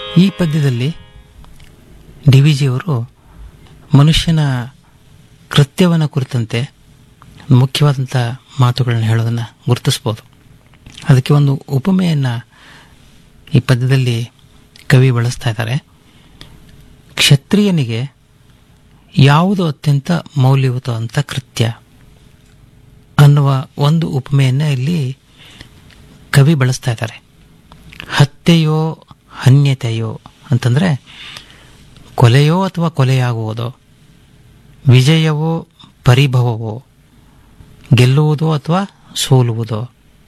ಈ ಪದ್ಯದಲ್ಲಿ D V ಜಿಯವರು ಮನುಷ್ಯನ ಕೃತ್ಯವನ್ನು ಕುರಿತಂತೆ ಮುಖ್ಯವಾದಂಥ ಮಾತುಗಳನ್ನು ಹೇಳೋದನ್ನು ಗುರುತಿಸ್ಬೋದು ಅದಕ್ಕೆ ಒಂದು ಉಪಮೆಯನ್ನು ಈ ಪದ್ಯದಲ್ಲಿ ಕವಿ ಬಳಸ್ತಾ ಇದ್ದಾರೆ ಕ್ಷತ್ರಿಯನಿಗೆ ಯಾವುದು ಅತ್ಯಂತ ಮೌಲ್ಯಯುತವಂತ ಕೃತ್ಯ ಅನ್ನುವ ಒಂದು ಉಪಮೆಯನ್ನು ಇಲ್ಲಿ ಕವಿ ಬಳಸ್ತಾ ಇದ್ದಾರೆ ಹತ್ಯೆಯೋ ಹನ್ಯತೆಯೋ ಅಂತಂದರೆ ಕೊಲೆಯೋ ಅಥವಾ ಕೊಲೆಯಾಗುವುದೋ ವಿಜಯವೋ ಪರಿಭವವೋ ಗೆಲ್ಲುವುದೋ ಅಥವಾ ಸೋಲುವುದೋ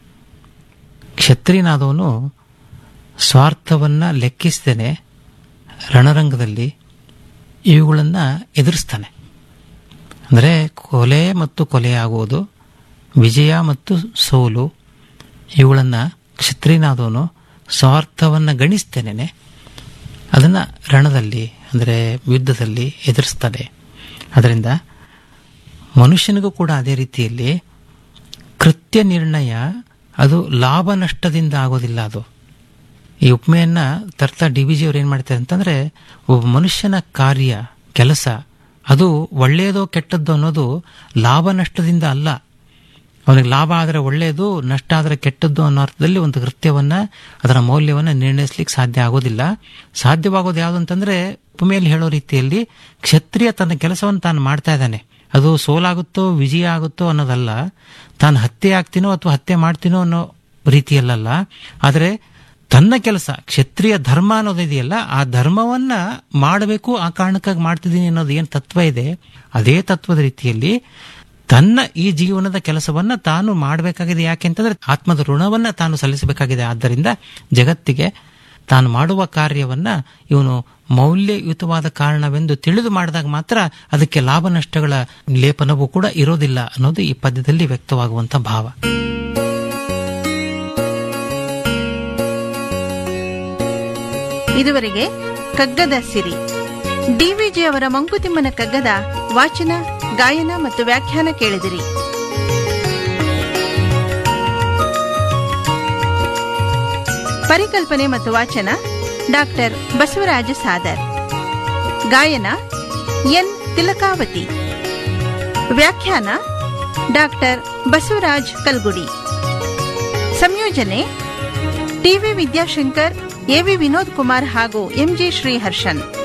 ಕ್ಷತ್ರಿಯನಾದವನು ಸ್ವಾರ್ಥವನ್ನು ಲೆಕ್ಕಿಸದೇನೆ ರಣರಂಗದಲ್ಲಿ ಇವುಗಳನ್ನು ಎದುರಿಸ್ತಾನೆ ಅಂದರೆ ಕೊಲೆ ಮತ್ತು ಕೊಲೆಯಾಗುವುದು ವಿಜಯ ಮತ್ತು ಸೋಲು ಇವುಗಳನ್ನು ಕ್ಷತ್ರಿಯನಾದವನು ಸ್ವಾರ್ಥವನ್ನು ಗಣಿಸ್ತೇನೆ ಅದನ್ನು ರಣದಲ್ಲಿ ಅಂದರೆ ಯುದ್ಧದಲ್ಲಿ ಎದುರಿಸ್ತಾನೆ ಅದರಿಂದ ಮನುಷ್ಯನಿಗೂ ಕೂಡ ಅದೇ ರೀತಿಯಲ್ಲಿ ಕೃತ್ಯ ನಿರ್ಣಯ ಅದು ಲಾಭ ನಷ್ಟದಿಂದ ಆಗೋದಿಲ್ಲ ಅದು ಈ ಉಪಮೆಯನ್ನು ತರ್ತಾ ಡಿ ವಿ ಜಿಯವ್ರು ಏನು ಮಾಡ್ತಾರೆ ಅಂತಂದರೆ ಒಬ್ಬ ಮನುಷ್ಯನ ಕಾರ್ಯ ಕೆಲಸ ಅದು ಒಳ್ಳೆಯದೋ ಕೆಟ್ಟದ್ದೋ ಅನ್ನೋದು ಲಾಭ ನಷ್ಟದಿಂದ ಅಲ್ಲ ಅವನಿಗೆ ಲಾಭ ಆದರೆ ಒಳ್ಳೆಯದು ನಷ್ಟ ಆದರೆ ಕೆಟ್ಟದ್ದು ಅನ್ನೋ ಅರ್ಥದಲ್ಲಿ ಒಂದು ಕೃತ್ಯವನ್ನು ಅದರ ಮೌಲ್ಯವನ್ನು ನಿರ್ಣಯಿಸ್ಲಿಕ್ಕೆ ಸಾಧ್ಯ ಆಗೋದಿಲ್ಲ ಸಾಧ್ಯವಾಗೋದು ಯಾವುದು ಅಂತಂದರೆ ಉಪಮೆಯಲ್ಲಿ ಹೇಳೋ ರೀತಿಯಲ್ಲಿ ಕ್ಷತ್ರಿಯ ತನ್ನ ಕೆಲಸವನ್ನು ತಾನು ಮಾಡ್ತಾ ಇದ್ದಾನೆ ಅದು ಸೋಲಾಗುತ್ತೋ ವಿಜಯ ಆಗುತ್ತೋ ಅನ್ನೋದಲ್ಲ ತಾನು ಹತ್ಯೆ ಆಗ್ತೀನೋ ಅಥವಾ ಹತ್ಯೆ ಮಾಡ್ತೀನೋ ಅನ್ನೋ ರೀತಿಯಲ್ಲ ಆದರೆ ತನ್ನ ಕೆಲಸ ಕ್ಷತ್ರಿಯ ಧರ್ಮ ಅನ್ನೋದಿದೆಯಲ್ಲ ಆ ಧರ್ಮವನ್ನ ಮಾಡಬೇಕು ಆ ಕಾರಣಕ್ಕಾಗಿ ಮಾಡ್ತಿದ್ದೀನಿ ಅನ್ನೋದು ಏನು ತತ್ವ ಇದೆ ಅದೇ ತತ್ವದ ರೀತಿಯಲ್ಲಿ ತನ್ನ ಈ ಜೀವನದ ಕೆಲಸವನ್ನ ತಾನು ಮಾಡಬೇಕಾಗಿದೆ ಯಾಕೆ ಅಂತಂದ್ರೆ ಆತ್ಮದ ಋಣವನ್ನ ತಾನು ಸಲ್ಲಿಸಬೇಕಾಗಿದೆ ಆದ್ದರಿಂದ ಜಗತ್ತಿಗೆ ತಾನು ಮಾಡುವ ಕಾರ್ಯವನ್ನ ಇವನು ಮೌಲ್ಯಯುತವಾದ ಕಾರಣವೆಂದು ತಿಳಿದು ಮಾಡಿದಾಗ ಮಾತ್ರ ಅದಕ್ಕೆ ಲಾಭ ನಷ್ಟಗಳ ಲೇಪನವೂ ಕೂಡ ಇರೋದಿಲ್ಲ ಅನ್ನೋದು ಈ ಪದ್ಯದಲ್ಲಿ ವ್ಯಕ್ತವಾಗುವಂತ ಭಾವ ಇದುವರೆಗೆ ಕಗ್ಗದ ಸಿರಿ ಡಿವಿಜಿ ಅವರ ಮಂಕುತಿಮ್ಮನ ಕಗ್ಗದ ವಾಚನ ಗಾಯನ ಮತ್ತು ವ್ಯಾಖ್ಯಾನ ಕೇಳಿದಿರಿ ಪರಿಕಲ್ಪನೆ ಮತ್ತು ವಾಚನ ಡಾಕ್ಟರ್ ಬಸವರಾಜ ಸಾದರ್ ಗಾಯನ ಎನ್ ತಿಲಕಾವತಿ ವ್ಯಾಖ್ಯಾನ ಡಾಕ್ಟರ್ ಬಸವರಾಜ್ ಕಲ್ಗುಡಿ ಸಂಯೋಜನೆ ಟಿವಿ ವಿದ್ಯಾಶಂಕರ್ ಎವಿ ವಿನೋದ್ ಕುಮಾರ್ ಹಾಗೂ ಎಂಜಿ ಶ್ರೀಹರ್ಷನ್